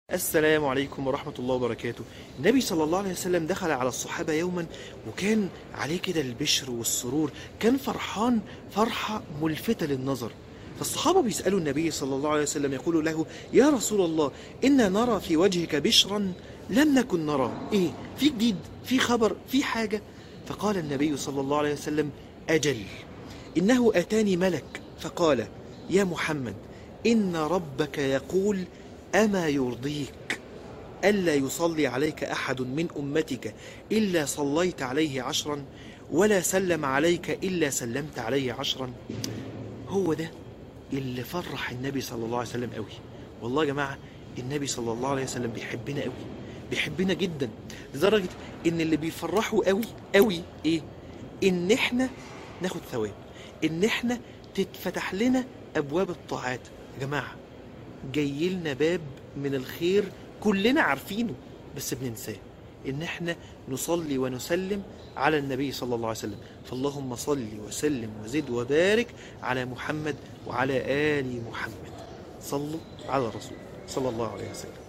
السلام عليكم ورحمة الله وبركاته النبي صلى الله عليه وسلم دخل على الصحابة يوما وكان عليه كده البشر والسرور كان فرحان فرحة ملفتة للنظر فالصحابة بيسألوا النبي صلى الله عليه وسلم يقولوا له يا رسول الله إنا نرى في وجهك بشرا لم نكن نرى إيه في جديد في خبر في حاجة فقال النبي صلى الله عليه وسلم أجل إنه أتاني ملك فقال يا محمد إن ربك يقول أما يرضيك ألا يصلي عليك أحد من أمتك إلا صليت عليه عشرا ولا سلم عليك إلا سلمت عليه عشرا هو ده اللي فرح النبي صلى الله عليه وسلم قوي والله يا جماعة النبي صلى الله عليه وسلم بيحبنا قوي بيحبنا جدا لدرجة ان اللي بيفرحه قوي قوي ايه ان احنا ناخد ثواب ان احنا تتفتح لنا ابواب الطاعات يا جماعة جاي لنا باب من الخير كلنا عارفينه بس بننساه ان احنا نصلي ونسلم على النبي صلى الله عليه وسلم فاللهم صل وسلم وزد وبارك على محمد وعلى آل محمد صلوا على الرسول صلى الله عليه وسلم